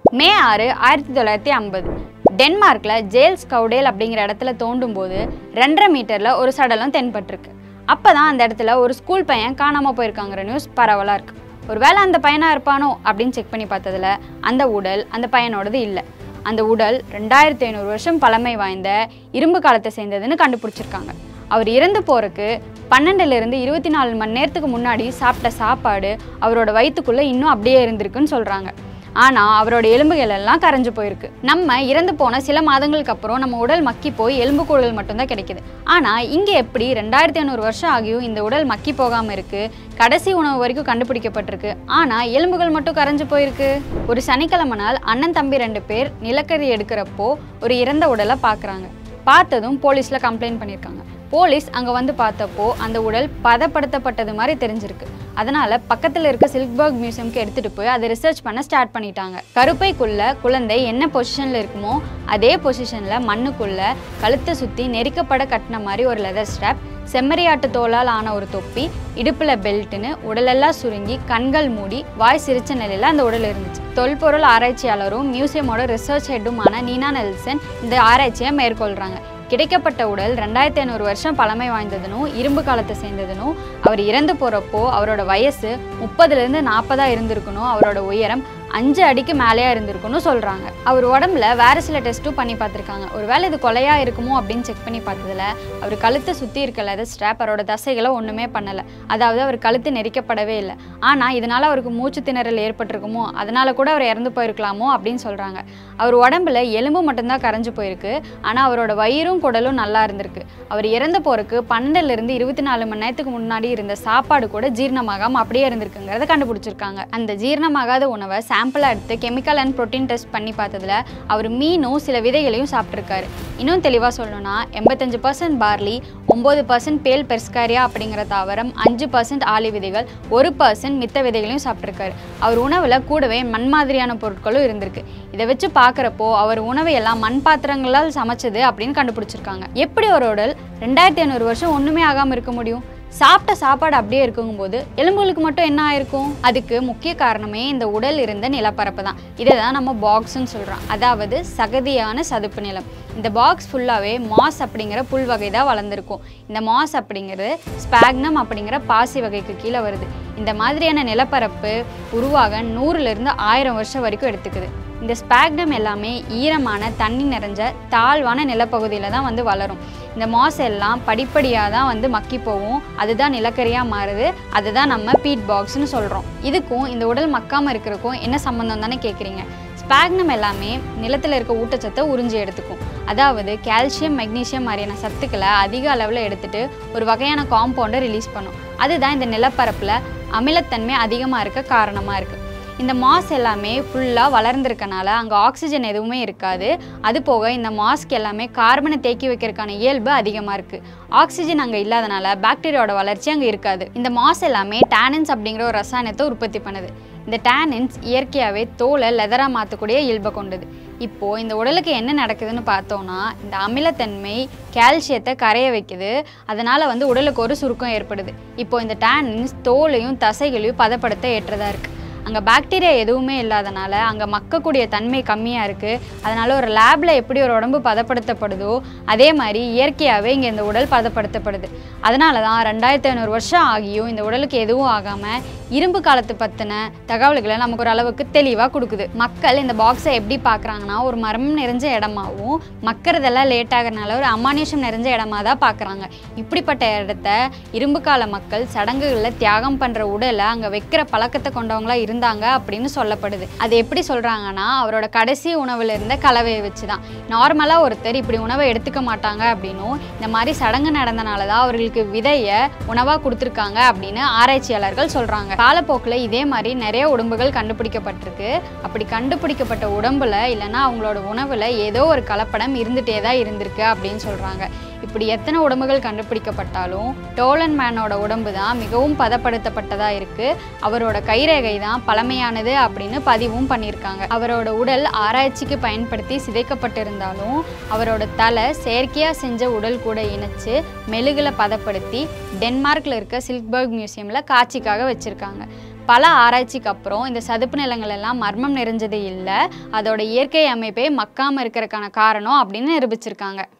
மே ஆறு ஆயிரத்தி தொள்ளாயிரத்தி ஐம்பது டென்மார்க்கில் ஜேல்ஸ் கவுடேல் அப்படிங்கிற இடத்துல தோண்டும் போது ரெண்டரை மீட்டரில் ஒரு சடலம் தென்பட்டிருக்கு அப்போ தான் அந்த இடத்துல ஒரு ஸ்கூல் பையன் காணாமல் போயிருக்காங்கிற நியூஸ் பரவலாக இருக்கு ஒருவேளை அந்த பையனாக இருப்பானோ அப்படின்னு செக் பண்ணி பார்த்ததுல அந்த உடல் அந்த பையனோடது இல்லை அந்த உடல் ரெண்டாயிரத்தி ஐநூறு வருஷம் பழமை வாய்ந்த இரும்பு காலத்தை சேர்ந்ததுன்னு கண்டுபிடிச்சிருக்காங்க அவர் இறந்து போறதுக்கு பன்னெண்டுலேருந்து இருபத்தி நாலு மணி நேரத்துக்கு முன்னாடி சாப்பிட்ட சாப்பாடு அவரோட வயிற்றுக்குள்ளே இன்னும் அப்படியே இருந்திருக்குன்னு சொல்கிறாங்க ஆனால் அவரோட எலும்புகள் எல்லாம் கரைஞ்சு போயிருக்கு நம்ம இறந்து போன சில மாதங்களுக்கு அப்புறம் நம்ம உடல் மக்கி போய் எலும்புக்கூடுகள் மட்டும்தான் கிடைக்குது ஆனால் இங்கே எப்படி ரெண்டாயிரத்தி ஐநூறு வருஷம் ஆகியும் இந்த உடல் மக்கி போகாமல் இருக்கு கடைசி உணவு வரைக்கும் கண்டுபிடிக்கப்பட்டிருக்கு ஆனால் எலும்புகள் மட்டும் கரைஞ்சு போயிருக்கு ஒரு சனிக்கிழமை நாள் அண்ணன் தம்பி ரெண்டு பேர் நிலக்கரி எடுக்கிறப்போ ஒரு இறந்த உடலை பார்க்குறாங்க பார்த்ததும் போலீஸில் கம்ப்ளைண்ட் பண்ணியிருக்காங்க போலீஸ் அங்கே வந்து பார்த்தப்போ அந்த உடல் பதப்படுத்தப்பட்டது மாதிரி தெரிஞ்சிருக்கு அதனால பக்கத்தில் இருக்க சில்க்பர்க் மியூசியம்க்கு எடுத்துகிட்டு போய் அதை ரிசர்ச் பண்ண ஸ்டார்ட் பண்ணிட்டாங்க கருப்பைக்குள்ள குழந்தை என்ன பொசிஷனில் இருக்குமோ அதே பொசிஷனில் மண்ணுக்குள்ள கழுத்தை சுற்றி நெரிக்கப்பட கட்டின மாதிரி ஒரு லெதர் ஸ்ட்ராப் செம்மறியாட்டு தோலால் ஆன ஒரு தொப்பி இடுப்பில் பெல்ட்டுன்னு உடலெல்லாம் சுருங்கி கண்கள் மூடி வாய் சிரிச்ச நிலையில் அந்த உடல் இருந்துச்சு தொல்பொருள் ஆராய்ச்சியாளரும் மியூசியமோட ரிசர்ச் ஹெட்டுமான நீனா நெல்சன் இந்த ஆராய்ச்சியை மேற்கொள்கிறாங்க கிடைக்கப்பட்ட உடல் ரெண்டாயிரத்தி ஐநூறு வருஷம் பழமை வாய்ந்ததுனும் இரும்பு காலத்தை சேர்ந்ததுனும் அவர் இறந்து போகிறப்போ அவரோட வயசு முப்பதுலேருந்து நாற்பதாக இருந்திருக்கணும் அவரோட உயரம் அஞ்சு அடிக்கு மேலேயா இருந்திருக்குன்னு சொல்கிறாங்க அவர் உடம்புல வேறு சில டெஸ்ட்டும் பண்ணி பார்த்துருக்காங்க ஒருவேளை இது கொலையா இருக்குமோ அப்படின்னு செக் பண்ணி பார்த்ததுல அவர் கழுத்தை சுற்றி இருக்க லெதர் ஸ்ட்ராப் அவரோட தசைகளை ஒன்றுமே பண்ணலை அதாவது அவர் கழுத்து நெரிக்கப்படவே இல்லை ஆனால் இதனால் அவருக்கு மூச்சு திணறல் ஏற்பட்டிருக்குமோ அதனால கூட அவர் இறந்து போயிருக்கலாமோ அப்படின்னு சொல்கிறாங்க அவர் உடம்புல எலும்பு மட்டும்தான் கரைஞ்சு போயிருக்கு ஆனால் அவரோட வயிறும் குடலும் நல்லா இருந்திருக்கு அவர் இறந்து போறதுக்கு பன்னெண்டுலேருந்து இருபத்தி நாலு மணி நேரத்துக்கு முன்னாடி இருந்த சாப்பாடு கூட ஜீரணமாகாமல் அப்படியே இருந்திருக்குங்கிறத கண்டுபிடிச்சிருக்காங்க அந்த ஜீரணமாகாத உணவை சாம்பிளாக எடுத்து கெமிக்கல் அண்ட் புரோட்டீன் டெஸ்ட் பண்ணி பார்த்ததுல அவர் மீனும் சில விதைகளையும் சாப்பிட்ருக்காரு இன்னும் தெளிவாக சொல்லணும்னா எண்பத்தஞ்சு பர்சன்ட் பார்லி ஒம்பது பர்சன்ட் பேல் பெர்ஸ்காரியா அப்படிங்கிற தாவரம் அஞ்சு பர்சன்ட் ஆலி விதைகள் ஒரு பர்சன்ட் மித்த விதைகளையும் சாப்பிட்ருக்காரு அவர் உணவில் கூடவே மண் மாதிரியான பொருட்களும் இருந்திருக்கு இதை வச்சு பார்க்குறப்போ அவர் உணவை எல்லாம் மண் பாத்திரங்களால் சமைச்சது அப்படின்னு கண்டுபிடிச்சிருக்காங்க எப்படி ஒரு உடல் ரெண்டாயிரத்தி ஐநூறு வருஷம் ஒன்றுமே ஆகாமல் இருக்க முடியும் சாப்பிட்ட சாப்பாடு அப்படியே இருக்குங்கும்போது எலும்புகளுக்கு மட்டும் என்ன ஆயிருக்கும் அதுக்கு முக்கிய காரணமே இந்த உடல் இருந்த நிலப்பரப்பு தான் இதை தான் நம்ம பாக்ஸ்ன்னு சொல்கிறோம் அதாவது சகதியான சதுப்பு நிலம் இந்த பாக்ஸ் ஃபுல்லாகவே மாஸ் அப்படிங்கிற புல் வகை தான் வளர்ந்துருக்கும் இந்த மாஸ் அப்படிங்கிறது ஸ்பாக்னம் அப்படிங்கிற பாசி வகைக்கு கீழே வருது இந்த மாதிரியான நிலப்பரப்பு உருவாக நூறுலேருந்து ஆயிரம் வருஷம் வரைக்கும் எடுத்துக்குது இந்த ஸ்பாக்னம் எல்லாமே ஈரமான தண்ணி நிறைஞ்ச தாழ்வான நிலப்பகுதியில் தான் வந்து வளரும் இந்த மாஸ் எல்லாம் படிப்படியாக தான் வந்து மக்கி போகும் அதுதான் நிலக்கரியாக மாறுது அதுதான் நம்ம பீட் பாக்ஸ்னு சொல்கிறோம் இதுக்கும் இந்த உடல் மக்காமல் இருக்கிறதுக்கும் என்ன சம்மந்தம் தானே கேட்குறீங்க ஸ்பாக்னம் எல்லாமே நிலத்தில் இருக்க ஊட்டச்சத்தை உறிஞ்சி எடுத்துக்கும் அதாவது கால்சியம் மெக்னீசியம் மாதிரியான சத்துக்களை அதிக அளவில் எடுத்துட்டு ஒரு வகையான காம்பவுண்டை ரிலீஸ் பண்ணும் அதுதான் இந்த நிலப்பரப்பில் அமிலத்தன்மை அதிகமாக இருக்க காரணமாக இருக்குது இந்த மாஸ் எல்லாமே ஃபுல்லாக வளர்ந்துருக்கனால அங்கே ஆக்சிஜன் எதுவுமே இருக்காது அது போக இந்த மாஸ்க் எல்லாமே கார்பனை தேக்கி வைக்கிறதுக்கான இயல்பு அதிகமாக இருக்குது ஆக்சிஜன் அங்கே இல்லாதனால பாக்டீரியாவோட வளர்ச்சி அங்கே இருக்காது இந்த மாஸ் எல்லாமே டேனின்ஸ் அப்படிங்கிற ஒரு ரசாயனத்தை உற்பத்தி பண்ணுது இந்த டேனின்ஸ் இயற்கையாகவே தோலை லெதராக மாற்றக்கூடிய இயல்பை கொண்டது இப்போது இந்த உடலுக்கு என்ன நடக்குதுன்னு பார்த்தோன்னா இந்த அமிலத்தன்மை கால்சியத்தை கரைய வைக்குது அதனால் வந்து உடலுக்கு ஒரு சுருக்கம் ஏற்படுது இப்போது இந்த டேனின்ஸ் தோலையும் தசைகளையும் பதப்படுத்த ஏற்றதாக இருக்குது அங்கே பாக்டீரியா எதுவுமே இல்லாதனால அங்கே மக்கக்கூடிய தன்மை கம்மியாக இருக்குது அதனால் ஒரு லேபில் எப்படி ஒரு உடம்பு பதப்படுத்தப்படுதோ அதே மாதிரி இயற்கையாகவே இங்கே இந்த உடல் பதப்படுத்தப்படுது அதனால தான் ரெண்டாயிரத்தி ஐநூறு வருஷம் ஆகியும் இந்த உடலுக்கு எதுவும் ஆகாமல் இரும்பு காலத்து பற்றின தகவல்களை நமக்கு ஒரு அளவுக்கு தெளிவாக கொடுக்குது மக்கள் இந்த பாக்ஸை எப்படி பார்க்குறாங்கன்னா ஒரு மரம் நிறைஞ்ச இடமாவும் மக்கறதெல்லாம் லேட் ஆகிறனால ஒரு அமானுஷம் நிறைஞ்ச இடமா தான் பார்க்குறாங்க இப்படிப்பட்ட இடத்த இரும்பு கால மக்கள் சடங்குகளில் தியாகம் பண்ணுற உடலை அங்கே வைக்கிற பழக்கத்தை கொண்டவங்களா இருந்தாங்க அப்படின்னு சொல்லப்படுது அது எப்படி சொல்கிறாங்கன்னா அவரோட கடைசி உணவில் இருந்த கலவையை வச்சு தான் நார்மலாக ஒருத்தர் இப்படி உணவை எடுத்துக்க மாட்டாங்க அப்படின்னும் இந்த மாதிரி சடங்கு நடந்தனால தான் அவர்களுக்கு விதையை உணவாக கொடுத்துருக்காங்க அப்படின்னு ஆராய்ச்சியாளர்கள் சொல்கிறாங்க காலப்போக்கில் இதே மாதிரி நிறைய உடம்புகள் கண்டுபிடிக்கப்பட்டிருக்கு அப்படி கண்டுபிடிக்கப்பட்ட உடம்புல இல்லைன்னா அவங்களோட உணவில் ஏதோ ஒரு கலப்படம் இருந்துகிட்டே தான் இருந்திருக்கு அப்படின்னு சொல்கிறாங்க இப்படி எத்தனை உடம்புகள் கண்டுபிடிக்கப்பட்டாலும் டோலன் மேனோட உடம்பு தான் மிகவும் பதப்படுத்தப்பட்டதாக இருக்குது அவரோட கைரேகை தான் பழமையானது அப்படின்னு பதிவும் பண்ணியிருக்காங்க அவரோட உடல் ஆராய்ச்சிக்கு பயன்படுத்தி சிதைக்கப்பட்டிருந்தாலும் அவரோட தலை செயற்கையாக செஞ்ச உடல் கூட இணைச்சு மெழுகுல பதப்படுத்தி டென்மார்க்கில் இருக்க சில்க்பர்க் மியூசியமில் காட்சிக்காக வச்சுருக்காங்க பல ஆராய்ச்சிக்கு அப்புறம் இந்த சதுப்பு நிலங்கள் எல்லாம் மர்மம் நிறைஞ்சது இல்லை அதோட இயற்கை அமைப்பே மக்காமல் இருக்கிறதுக்கான காரணம் அப்படின்னு நிரூபிச்சிருக்காங்க